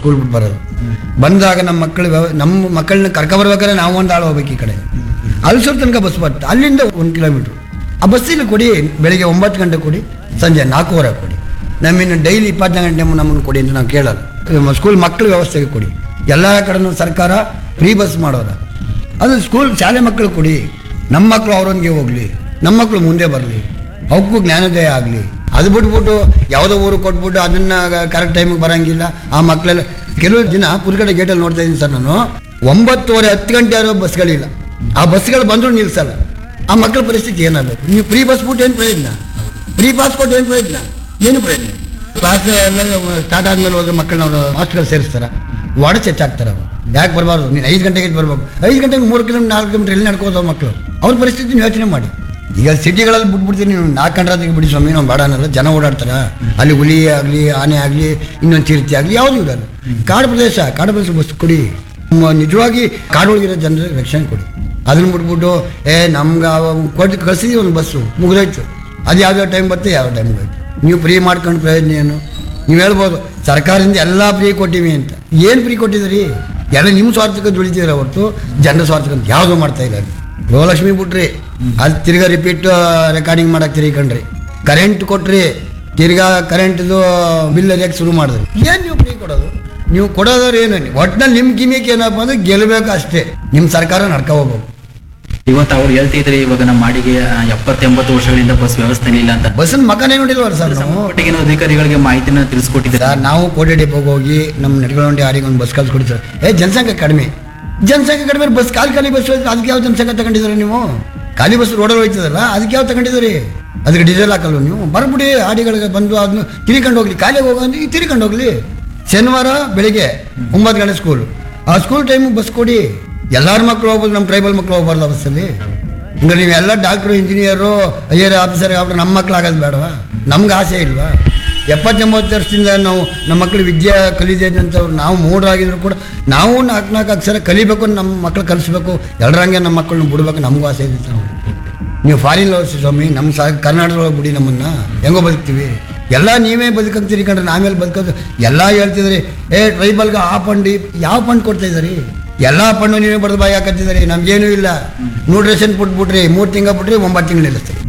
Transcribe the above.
school ಬಿಟ್ಟು ಬರೋದು ಬಂದಾಗ ನಮ್ಮ ಮಕ್ಕಳು ವ್ಯವ- ನಮ್ಮ ಮಕ್ಕಳನ್ನ ಕರ್ಕೊಬರ್ಬೇಕಾದ್ರೆ ನಾವು ಒಂದು ಆಳು ಹೋಗ್ಬೇಕು ಈ ಕಡೆ ಅಲ್ಸೂರ್ ತನಕ ಬಸ್ ಬರುತ್ತೆ ಅಲ್ಲಿಂದ ಒಂದು ಕಿಲೋಮೀಟ್ರ್ ಆ ಬಸ್ಸಿಲ್ಲಿ ಕೊಡಿ ಬೆಳಿಗ್ಗೆ ಒಂಬತ್ತು ಗಂಟೆ ಕೊಡಿ ಸಂಜೆ ನಾಲ್ಕೂವರೆ ಕೊಡಿ ನಮ್ಮಿನ್ನು ಡೈಲಿ ಇಪ್ಪತ್ನಾಲ್ಕು ಗಂಟೆ ನಮ್ಮನ್ನು ಕೊಡಿ ಅಂತ ನಾವು ಕೇಳಲ್ಲ ನಮ್ಮ ಸ್ಕೂಲ್ ಮಕ್ಕಳ ವ್ಯವಸ್ಥೆಗೆ ಕೊಡಿ ಎಲ್ಲ ಕಡೆನೂ ಸರ್ಕಾರ ಫ್ರೀ ಬಸ್ ಮಾಡೋರ ಅದು ಸ್ಕೂಲ್ ಶಾಲೆ ಮಕ್ಕಳು ಕೊಡಿ ನಮ್ಮ ಮಕ್ಕಳು ಅವರೊಂದಿಗೆ ಹೋಗ್ಲಿ ನಮ್ಮ ಮಕ್ಕಳು ಮುಂದೆ ಬರಲಿ ಅವಕ್ಕೂ ಜ್ಞಾನೋದಯ ಆಗಲಿ ಅದು ಬಿಟ್ಬಿಟ್ಟು ಯಾವುದೋ ಊರು ಕೊಟ್ಬಿಟ್ಟು ಅದನ್ನ ಕರೆಕ್ಟ್ ಟೈಮಿಗೆ ಬರಂಗಿಲ್ಲ ಆ ಮಕ್ಕಳೆಲ್ಲ ಕೆಲವು ದಿನ ಪುಲ್ಕಡೆ ಗೇಟಲ್ಲಿ ನೋಡ್ತಾ ಇದ್ದೀನಿ ಸರ್ ನಾನು ಒಂಬತ್ತುವರೆ ಹತ್ತು ಗಂಟೆ ಆರೋ ಬಸ್ಗಳಿಲ್ಲ ಆ ಬಸ್ಗಳು ಬಂದರೂ ನಿಲ್ಸಲ್ಲ ಆ ಮಕ್ಕಳ ಪರಿಸ್ಥಿತಿ ಏನಾಗಬೇಕು ನೀವು ಫ್ರೀ ಬಸ್ ಬಿಟ್ಟು ಏನು ಪ್ರಯೋಜನ ಫ್ರೀ ಪಾಸ್ ಕೊಟ್ಟು ಏನು ಪ್ರಯೋಜನ ಏನು ಪ್ರಯೋಜನ ಕ್ಲಾಸ್ ಎಲ್ಲ ಸ್ಟಾರ್ಟ್ ಆದ್ಮೇಲೆ ಹೋದ್ರೆ ಮಕ್ಕಳನ್ನ ಅವರು ಹಾಸ್ಟೆಲ್ ಸೇರಿಸ್ತಾರ ಒಡ ಚೆಚ್ಚಾಕ್ತಾರೆ ಅವರು ಯಾಕೆ ಬರಬಾರ್ದು ನೀನು ಐದು ಗಂಟೆಗೆ ಬರಬೇಕು ಐದು ಗಂಟೆಗೆ ಮೂರು ಕಿಲೋಮೀಟರ್ ನಾಲ್ಕು ಕಿಲೋಮೀಟರ್ ಎಲ್ಲಿ ನಡ್ಕೋತಾವ ಮಕ್ಕಳು ಅವ್ರ ಪರಿಸ್ಥಿತಿ ಯೋಚನೆ ಮಾಡಿ ಈಗ ಸಿಟಿಗಳಲ್ಲಿ ಬಿಟ್ಬಿಡ್ತೀನಿ ನೀವು ನಾಲ್ಕು ಗಂಟೆ ಬಿಡಿ ಸ್ವಾಮಿ ನಾವು ಬೇಡ ಅನ್ನಲ್ಲ ಜನ ಓಡಾಡ್ತಾರ ಅಲ್ಲಿ ಹುಲಿ ಆಗಲಿ ಆನೆ ಆಗಲಿ ಇನ್ನೊಂದು ಚಿರತೆ ಆಗಲಿ ಯಾವುದು ಇರಲ್ಲ ಕಾಡು ಪ್ರದೇಶ ಕಾಡು ಪ್ರದೇಶ ಬಸ್ ಕೊಡಿ ಮ- ನಿಜವಾಗಿ ಕಾಡೊಳಗಿರೋ ಜನರಿಗೆ ರಕ್ಷಣೆ ಕೊಡಿ ಅದನ್ನ ಬಿಟ್ಬಿಟ್ಟು ಏ ನಮ್ಗೆ ಕೊಟ್ಟು ಕಳಿಸಿದ್ವಿ ಒಂದು ಬಸ್ಸು ಮುಗಿದೋಯ್ತು ಅದು ಯಾವ್ಯಾವ ಟೈಮ್ ಬರುತ್ತೆ ಯಾವ ಟೈಮ್ ಹೋಯ್ತು ನೀವು ಫ್ರೀ ಮಾಡ್ಕೊಂಡು ಪ್ರಯೋಜನ ಏನು ನೀವು ಹೇಳ್ಬೋದು ಸರ್ಕಾರದಿಂದ ಎಲ್ಲ ಫ್ರೀ ಕೊಟ್ಟಿವಿ ಅಂತ ಏನು ಫ್ರೀ ಕೊಟ್ಟಿದ್ದೀರಿ ಎಲ್ಲ ನಿಮ್ಮ ಸ್ವಾರ್ಥಕ್ಕೆ ದುಡಿತಿದ್ರೆ ಹೊರತು ಜನರ ಸ್ವಾರ್ಥಕ್ಕೆ ಯಾವುದೂ ಮಾಡ್ತಾ ಇಲ್ಲ ಗೃಹಲಕ್ಷ್ಮಿ ಬಿಟ್ರಿ ಅಲ್ಲಿ ತಿರ್ಗಾ ರಿಪೀಟ್ ರೆಕಾರ್ಡಿಂಗ್ ಮಾಡಕ್ ತಿರ್ಕೊಂಡ್ರಿ ಕರೆಂಟ್ ಕೊಟ್ರಿ ತಿರ್ಗಾ ಕರೆಂಟ್ದು ಬಿಲ್ ಅರಿಯಕ್ಕೆ ಶುರು ಮಾಡಿದ್ರಿ ಏನು ನೀವು ಫ್ರೀ ಕೊಡೋದು ನೀವು ಕೊಡೋದವ್ರು ಏನು ಒಟ್ಟಿನಲ್ಲಿ ನಿಮ್ಮ ಗಿಮಿಕ್ ಏನಪ್ಪ ಅಂದ್ರೆ ಗೆಲ್ಲಬೇಕು ಅಷ್ಟೇ ನಿಮ್ಮ ಸರ್ಕಾರ ನಡ್ಕೊ ಹೋಗ್ಬೇಕು ಇವತ್ತು ಅವ್ರು ಹೇಳ್ತಿದ್ರೆ ಇವಾಗ ನಮ್ಮ ಮಾಡಿಗೆ ಎಪ್ಪತ್ತೆಂಬತ್ತು ವರ್ಷಗಳಿಂದ ಬಸ್ ವ್ಯವಸ್ಥೆ ಇಲ್ಲ ಅಂತ ಬಸ್ಸನ್ನ ಮಕನೇ ನೋಡಿಲ್ವಲ್ಲ ಸರ್ ನಾವು ಸಂಬಂಧಪಟ್ಟಿನ ಅಧಿಕಾರಿಗಳಿಗೆ ಮಾಹಿತಿನ ತಿಳಿಸ್ಕೊಟ್ಟಿದ್ದಾರೆ ಸರ್ ನಾವು ಕೋಟೆ ಡಿಪೋಗೆ ಹೋಗಿ ನಮ್ಮ ನಡ್ಕೊಳ್ಳೋಂಡಿ ಯಾರಿಗೆ ಒಂದು ಬಸ್ ಕಳ್ಸಿ ಸರ್ ಏ ಜನಸಂಖ್ಯೆ ಕಡಿಮೆ ಜನಸಂಖ್ಯೆ ಕಡಿಮೆ ಬಸ್ ಖಾಲಿ ಖಾಲಿ ಬಸ್ ಹೋಯ್ತು ಅದಕ್ಕೆ ಯಾವ ಜನಸಂಖ್ಯೆ ತಗೊಂಡಿದ್ದೀರಾ ನೀವು ಖಾಲಿ ಬಸ್ ರೋಡಲ್ಲಿ ಹೋಯ್ತದಲ್ಲ ಅದಕ್ಕೆ ಯಾವ ತಗೊಂಡಿದ್ದೀರಿ ಅದಕ್ಕೆ ಡೀಸೆಲ್ ಹಾಕಲ್ವ ನೀವು ಬರ್ಬಿಡಿ ಆಡಿಗಳಿಗೆ ಬಂದು ಅದನ್ನ ತಿರ್ಕೊಂಡು ಹೋಗ್ಲಿ ಖಾಲಿಯಾಗಿ ಹೋಗೋ ಅಂದ್ರೆ ತಿರ್ಕೊಂಡು ಹೋಗ್ಲಿ ಶನಿವಾರ ಬೆಳಿಗ್ಗೆ ಒಂಬತ್ತು ಗಂಟೆ ಸ್ಕೂಲ್ ಆ ಸ್ಕೂಲ್ ಟೈಮಿಗೆ ಬಸ್ ಕೊಡಿ ಎಲ್ಲಾರ ಮಕ್ಕಳು ಹೋಗ್ಬೋದು ನಮ್ಮ ಟ್ರೈಬಲ್ ಮಕ್ಕಳು ಹೋಗ್ಬಾರ್ದು ಆ ಬಸ್ಸಲ್ಲಿ ಅಂದ್ರೆ ನೀವೆಲ್ಲ doctor engineer I R officer ಆಗ್ಬಿಟ್ರೆ ನಮ್ಮ ಮಕ್ಳು ಆಗೋದು ಬೇಡವಾ ನಮ್ಗೆ ಆಸೆ ಇಲ್ವಾ ಎಪ್ಪತ್ತೆಂಬತ್ತು ವರ್ಷದಿಂದ ನಾವು ನಮ್ಮ ಮಕ್ಕಳು ವಿದ್ಯೆ ಕಲಿದೆ ಅಂತವ್ರು ನಾವು ಮೂಢರಾಗಿದ್ರು ಕೂಡ ನಾವು ನಾಲ್ಕು ನಾಲ್ಕು ಅಕ್ಷರ ಕಲಿಬೇಕು ನಮ್ಮ ಮಕ್ಳು ಕಲಿಸ್ಬೇಕು ಎಲ್ಲರಂಗೆ ನಮ್ಮ ಮಕ್ಕಳನ್ನ ಬಿಡ್ಬೇಕು ನಮಗೂ ಆಸೆ ಇದೆ ಸರ್ ನೀವು ಫಾರಿನ್ ಲೋಸಿ ಸ್ವಾಮಿ ನಮ್ಮ ಸಹ ಕರ್ನಾಟಕದೊಳಗೆ ಬಿಡಿ ನಮ್ಮನ್ನ ಹೆಂಗೋ ಬದುಕ್ತೀವಿ ಎಲ್ಲ ನೀವೇ ಬದುಕಂತೀರಿ ಕಂಡ್ರೆ ನಾವೇಲೆ ಬದುಕೋದು ಎಲ್ಲ ಹೇಳ್ತಿದ್ರಿ ಏ ಟ್ರೈಬಲ್ಗೆ ಆ ಫಂಡ್ ಯಾವ ಫಂಡ್ ಕೊಡ್ತಾ ಇದ್ದೀರಿ ಎಲ್ಲ ಫಂಡು ನೀವೇ ಬರೆದು ಬಾಯಿ ಹಾಕತ್ತಿದ್ದೀರಿ ನಮ್ಗೇನೂ ಇಲ್ಲ ನ್ಯೂಟ್ರಿಷನ್ ಬಿಟ್ಬಿಟ್ರಿ ಮೂರು ತಿಂಗಳು ಬಿಟ್ರಿ ಒಂಬತ್ತು ತಿಂಗಳು ನಿಲ್ಲಿಸ್ತೀರಿ